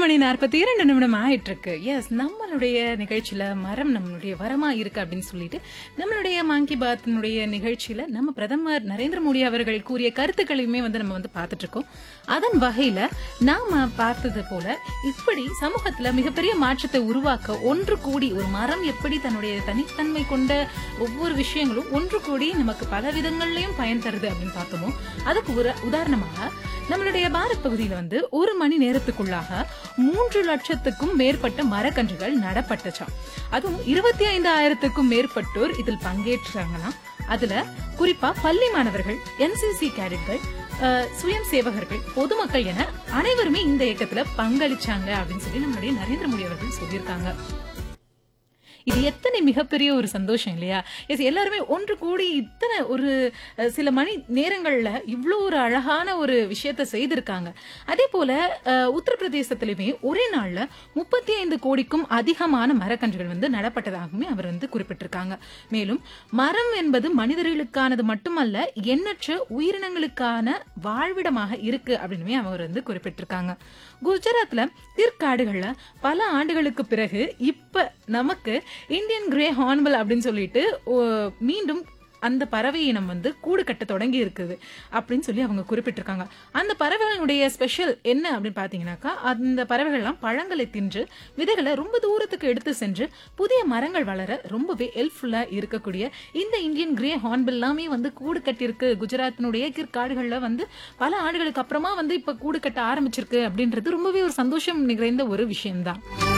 மணி நாற்பத்தி இரண்டு நிமிடம் ஆயிட்டு இருக்கு எஸ் நம்மளுடைய நிகழ்ச்சியில மரம் நம்மளுடைய வரமா இருக்கு அப்படின்னு சொல்லிட்டு நம்மளுடைய மாங்கி பாத்தினுடைய நிகழ்ச்சியில நம்ம பிரதமர் நரேந்திர மோடி அவர்கள் கூறிய கருத்துக்களையுமே வந்து நம்ம வந்து பார்த்துட்டு இருக்கோம் அதன் வகையில நாம பார்த்தது போல இப்படி சமூகத்துல மிகப்பெரிய மாற்றத்தை உருவாக்க ஒன்று கூடி ஒரு மரம் எப்படி தன்னுடைய தனித்தன்மை கொண்ட ஒவ்வொரு விஷயங்களும் ஒன்று கூடி நமக்கு பல விதங்கள்லயும் பயன் தருது அப்படின்னு பார்த்தோமோ அதுக்கு ஒரு உதாரணமாக நம்மளுடைய பாரத் பகுதியில வந்து ஒரு மணி நேரத்துக்குள்ளாக மூன்று லட்சத்துக்கும் மேற்பட்ட மரக்கன்றுகள் நடப்பட்டுச்சாம் அதுவும் இருபத்தி ஐந்து ஆயிரத்துக்கும் மேற்பட்டோர் இதில் பங்கேற்றாங்களாம் அதுல குறிப்பா பள்ளி மாணவர்கள் என்சிசி கேடட்கள் அஹ், சுயம் சேவகர்கள் பொதுமக்கள் என அனைவருமே இந்த இயக்கத்துல பங்களிச்சாங்க அப்படின்னு சொல்லி நம்மளுடைய நரேந்திர மோடி அவர்கள் சொல்லியிருக்காங்க இது எத்தனை மிகப்பெரிய ஒரு சந்தோஷம் இல்லையா எஸ் எல்லாருமே ஒன்று கூடி இத்தனை ஒரு அஹ், சில மணி நேரங்கள்ல இவ்வளோ ஒரு அழகான ஒரு விஷயத்த செய்திருக்காங்க அதே போல அஹ், உத்தரப்பிரதேசத்திலுமே ஒரே நாள்ல முப்பத்தி ஐந்து கோடிக்கும் அதிகமான மரக்கன்றுகள் வந்து நடப்பட்டதாகவுமே அவர் வந்து குறிப்பிட்டிருக்காங்க மேலும் மரம் என்பது மனிதர்களுக்கானது மட்டுமல்ல எண்ணற்ற உயிரினங்களுக்கான வாழ்விடமாக இருக்கு அப்படின்னுமே அவர் வந்து குறிப்பிட்டிருக்காங்க குஜராத்ல தீர்க்காடுகள்ல பல ஆண்டுகளுக்கு பிறகு இப்ப நமக்கு இந்தியன் கிரே ஹார்ன்பிள் அப்படின்னு சொல்லிட்டு ஓ, மீண்டும் அந்த பறவை இனம் வந்து கூடு கட்ட தொடங்கி இருக்குது அப்படின்னு சொல்லி அவங்க குறிப்பிட்டிருக்காங்க அந்த பறவைகளுடைய ஸ்பெஷல் என்ன அப்படின்னு பார்த்தீங்கன்னாக்கா அந்த பறவைகள்லாம் பழங்களை தின்று விதைகளை ரொம்ப தூரத்துக்கு எடுத்து சென்று புதிய மரங்கள் வளர ரொம்பவே ஹெல்ப்ஃபுல்லாக இருக்கக்கூடிய இந்த இந்தியன் கிரே ஹார்ன்பில் எல்லாமே வந்து கூடு கட்டியிருக்கு குஜராத்தினுடைய காடுகளில் வந்து பல ஆண்டுகளுக்கு அப்புறமா வந்து இப்போ கூடு கட்ட ஆரம்பிச்சிருக்கு அப்படின்றது ரொம்பவே ஒரு சந்தோஷம் நிறைந்த ஒரு விஷயம்தான்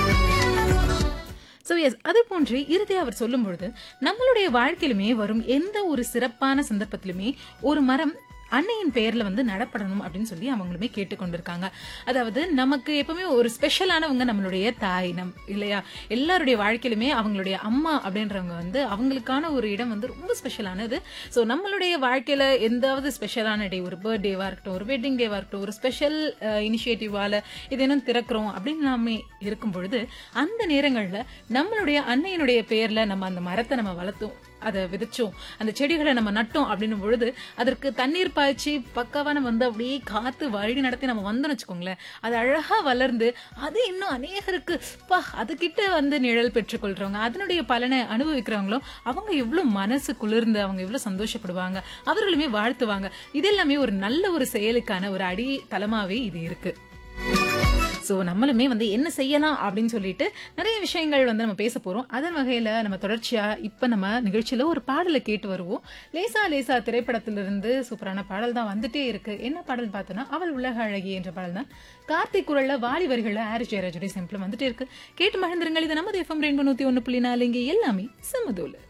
ஸோ எஸ் அதே போன்று இறுதியாக அவர் சொல்லும் பொழுது நம்மளுடைய வாழ்க்கையிலுமே வரும் எந்த ஒரு சிறப்பான சந்தர்ப்பத்திலுமே ஒரு மரம் அன்னையின் பெயர்ல வந்து நடப்படணும் அப்படின்னு சொல்லி அவங்களுமே கேட்டுக்கொண்டிருக்காங்க அதாவது நமக்கு எப்பவுமே ஒரு ஸ்பெஷலானவங்க நம்மளுடைய தாய் நம் இல்லையா எல்லாருடைய வாழ்க்கையிலுமே அவங்களுடைய அம்மா அப்படின்றவங்க வந்து அவங்களுக்கான ஒரு இடம் வந்து ரொம்ப ஸ்பெஷலானது ஸோ நம்மளுடைய வாழ்க்கையில எந்தாவது ஸ்பெஷலான டே ஒரு பர்த்டேவா இருக்கட்டும் ஒரு வெட்டிங் டேவா இருக்கட்டும் ஒரு ஸ்பெஷல் இனிஷியேட்டிவால இது என்ன திறக்கிறோம் அப்படின்னு நாம இருக்கும் பொழுது அந்த நேரங்கள்ல நம்மளுடைய அன்னையினுடைய பெயர்ல நம்ம அந்த மரத்தை நம்ம வளர்த்தோம் அதை விதைச்சோம் அந்த செடிகளை நம்ம நட்டோம் அப்படின்னும் பொழுது அதற்கு தண்ணீர் பாய்ச்சி பக்காவா நம்ம வந்து அப்படியே காத்து வழி நடத்தி நம்ம வந்தோம்னு வச்சுக்கோங்களேன் அது அழகா வளர்ந்து அது இன்னும் அநேகருக்கு பா அதுகிட்ட வந்து நிழல் பெற்றுக்கொள்றவங்க அதனுடைய பலனை அனுபவிக்கிறவங்களும் அவங்க எவ்வளவு மனசு குளிர்ந்து அவங்க எவ்வளவு சந்தோஷப்படுவாங்க அவர்களுமே வாழ்த்துவாங்க இது எல்லாமே ஒரு நல்ல ஒரு செயலுக்கான ஒரு அடி தலமாவே இது இருக்கு ஸோ நம்மளுமே வந்து என்ன செய்யலாம் அப்படின்னு சொல்லிட்டு நிறைய விஷயங்கள் வந்து நம்ம பேச போறோம் அதன் வகையில நம்ம தொடர்ச்சியா இப்ப நம்ம நிகழ்ச்சியில ஒரு பாடலை கேட்டு வருவோம் லேசா லேசா திரைப்படத்திலிருந்து சூப்பரான பாடல் தான் வந்துட்டே இருக்கு என்ன பாடல் பார்த்தோன்னா அவள் உலக அழகி என்ற பாடல் தான் கார்த்திக் குரல்ல வாலி வரிகள்ல ஆரிஸ் ஜெயராஜுடைய சிம்பிள் வந்துட்டே இருக்கு கேட்டு மகிழ்ந்துருங்கள் இது நமது எஃப்எம் ரெண்டு நூத்தி ஒன்னு புள்ளி நாலு இங்கே எல்லாமே சமதூல